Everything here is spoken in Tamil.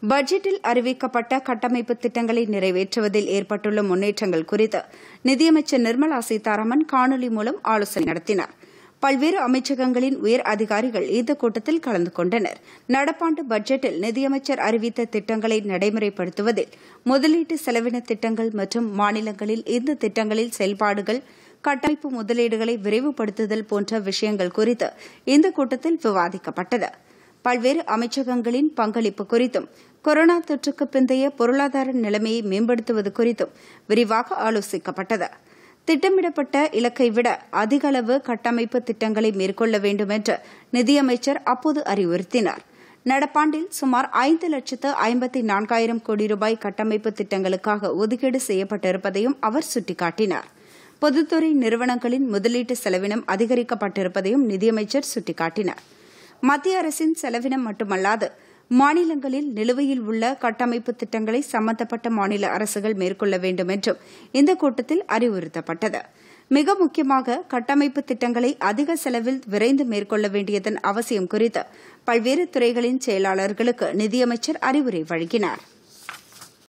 பட்ஜெட்டில் அறிவிக்கப்பட்ட கட்டமைப்பு திட்டங்களை நிறைவேற்றுவதில் ஏற்பட்டுள்ள முன்னேற்றங்கள் குறித்து நிதியமைச்சர் நிர்மலா சீதாராமன் காணொலி மூலம் ஆலோசனை நடத்தினார் பல்வேறு அமைச்சகங்களின் உயர் அதிகாரிகள் இந்த கூட்டத்தில் கலந்து கொண்டனர் நடப்பாண்டு பட்ஜெட்டில் நிதியமைச்சர் அறிவித்த திட்டங்களை நடைமுறைப்படுத்துவதில் முதலீட்டு செலவின திட்டங்கள் மற்றும் மாநிலங்களில் இந்த திட்டங்களில் செயல்பாடுகள் கட்டமைப்பு முதலீடுகளை விரைவுபடுத்துதல் போன்ற விஷயங்கள் குறித்து இந்த கூட்டத்தில் விவாதிக்கப்பட்டது பல்வேறு அமைச்சகங்களின் பங்களிப்பு குறித்தும் கொரோனா தொற்றுக்கு பிந்தைய பொருளாதார நிலைமையை மேம்படுத்துவது குறித்தும் விரிவாக ஆலோசிக்கப்பட்டது திட்டமிடப்பட்ட இலக்கை விட அதிக அளவு கட்டமைப்பு திட்டங்களை மேற்கொள்ள வேண்டும் என்று நிதியமைச்சர் அப்போது அறிவுறுத்தினார் நடப்பாண்டில் சுமார் ஐந்து லட்சத்து ஐம்பத்தி நான்காயிரம் கோடி ரூபாய் கட்டமைப்பு திட்டங்களுக்காக ஒதுக்கீடு செய்யப்பட்டிருப்பதையும் அவர் சுட்டிக்காட்டினார் பொதுத்துறை நிறுவனங்களின் முதலீட்டு செலவினம் அதிகரிக்கப்பட்டிருப்பதையும் நிதியமைச்சர் சுட்டிக்காட்டினார் மத்திய அரசின் செலவினம் மட்டுமல்லாது மாநிலங்களில் நிலுவையில் உள்ள கட்டமைப்பு திட்டங்களை சம்பந்தப்பட்ட மாநில அரசுகள் மேற்கொள்ள வேண்டும் என்றும் இந்த கூட்டத்தில் அறிவுறுத்தப்பட்டது மிக முக்கியமாக கட்டமைப்பு திட்டங்களை அதிக செலவில் விரைந்து மேற்கொள்ள வேண்டியதன் அவசியம் குறித்து பல்வேறு துறைகளின் செயலாளர்களுக்கு நிதியமைச்சர் அறிவுரை வழங்கினாா்